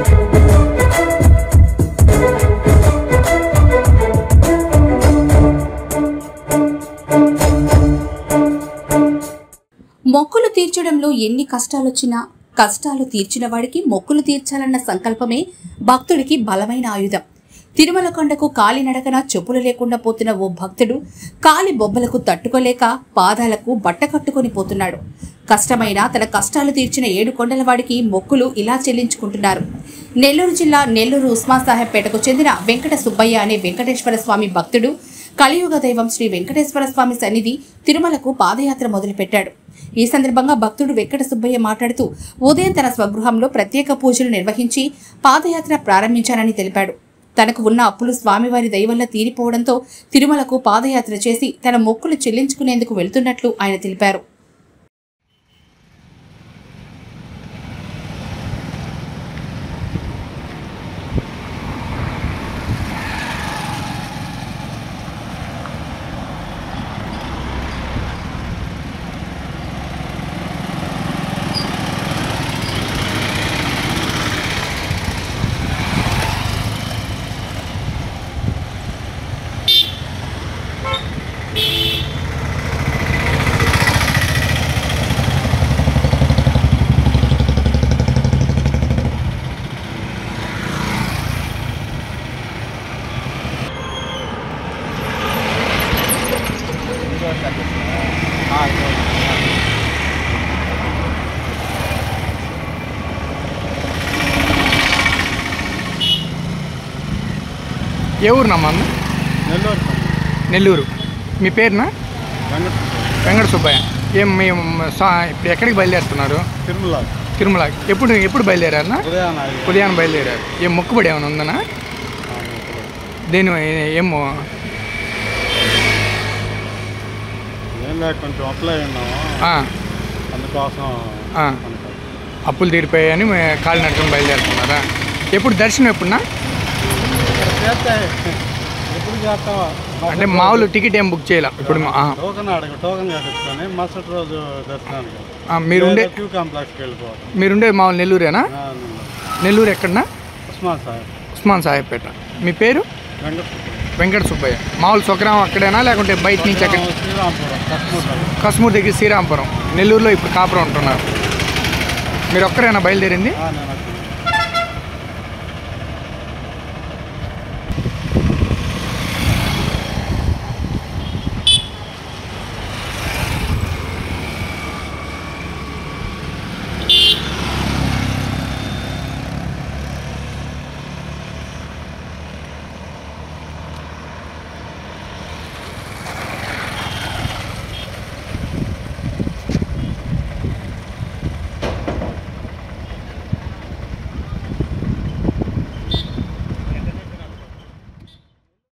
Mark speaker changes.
Speaker 1: మొక్కులు తీర్చడంలో ఎన్ని కష్టాలొచ్చినా కష్టాలు తీర్చిన వాడికి మొక్కులు తీర్చాలన్న సంకల్పమే భక్తుడికి బలమైన ఆయుధం తిరుమల కొండకు కాలినడకన చెప్పులు లేకుండా పోతున్న ఓ భక్తుడు కాలి బొబ్బలకు తట్టుకోలేక పాదాలకు బట్ట కట్టుకొని పోతున్నాడు కష్టమైన తన కష్టాలు తీర్చిన ఏడు కొండల వాడికి మొక్కులు ఇలా చెల్లించుకుంటున్నారు నెల్లూరు జిల్లా నెల్లూరు ఉస్మాన్ సాహెబ్పేటకు చెందిన వెంకట సుబ్బయ్య అనే వెంకటేశ్వర స్వామి భక్తుడు కలియుగ దైవం శ్రీ వెంకటేశ్వర స్వామి సన్నిధి తిరుమలకు పాదయాత్ర మొదలుపెట్టాడు ఈ సందర్భంగా భక్తుడు వెంకట సుబ్బయ్య మాట్లాడుతూ ఉదయం తన స్వగృహంలో ప్రత్యేక పూజలు నిర్వహించి పాదయాత్ర ప్రారంభించానని తెలిపాడు తనకు ఉన్న అప్పులు స్వామివారి దయవల్ల తీరిపోవడంతో తిరుమలకు పాదయాత్ర చేసి తన మొక్కులు చెల్లించుకునేందుకు వెళ్తున్నట్లు ఆయన తెలిపారు
Speaker 2: ఏ ఊరునమ్మా అన్న
Speaker 3: నెల్లూరు
Speaker 2: నెల్లూరు మీ పేరునా
Speaker 3: వెంకట
Speaker 2: వెంకట సుబ్బయ్య ఏం మేము సా ఇప్పుడు ఎక్కడికి బయలుదేరుతున్నారు
Speaker 3: తిరుమల
Speaker 2: తిరుమల ఎప్పుడు ఎప్పుడు బయలుదేరారన్నా
Speaker 3: ఉదయాన ఐదు.
Speaker 2: ఉదయాన్నే బయలుదేరారు ఏం మొక్కుబడి ఏమైనా ఉందనా
Speaker 3: ఆ, ఇప్పుడు.
Speaker 2: దేని ఏమో
Speaker 3: ఏం లేక కొంచెం అప్లై ఉన్నాము
Speaker 2: ఆ,
Speaker 3: అందుకోసం
Speaker 2: ఆ.
Speaker 3: అనుకో.
Speaker 2: అప్పులు తీరిపోయాయని మే- కాలి నడుచుకొని బయలుదేరుతున్నారా ఎప్పుడు దర్శనం ఎప్పుడున్నా
Speaker 3: చేస్తే ఎప్పుడు చేస్తావా
Speaker 2: అంటే మామూలు టికెట్ ఏం బుక్ చేయాల ఇప్పుడు మా- ఆ,
Speaker 3: టోకెన్ అడగ టోకెన్ కట్టించుకొని మరుసటి రోజు దర్శనానికి
Speaker 2: ఆ, మీరుండే
Speaker 3: క్యూ కాంప్లెక్స్కి వెళ్ళిపోవడం
Speaker 2: మీరుండే మామూలు నెల్లూరేనా
Speaker 3: ఆ, నెల్లూరు.
Speaker 2: నెల్లూరు ఎక్కడన్నా
Speaker 3: ఉస్మాన్ సాహెబ్
Speaker 2: ఉస్మాన్ సాహెబ్పేట మీ పేరు
Speaker 3: వెంకట
Speaker 2: వెంకట సుబ్బయ్య మామూలు స్వగ్రామం అక్కడేనా లేకుంటే బయట నుంచి ఎక్కడ
Speaker 3: శ్రీరాంపురం కస్మూర్
Speaker 2: కస్మూర్ దగ్గర శ్రీరాంపురం నెల్లూరులో ఇప్పుడు కాపురం ఉంటున్నారు మీరు ఒక్కరేనా బయలుదేరింది
Speaker 3: నేను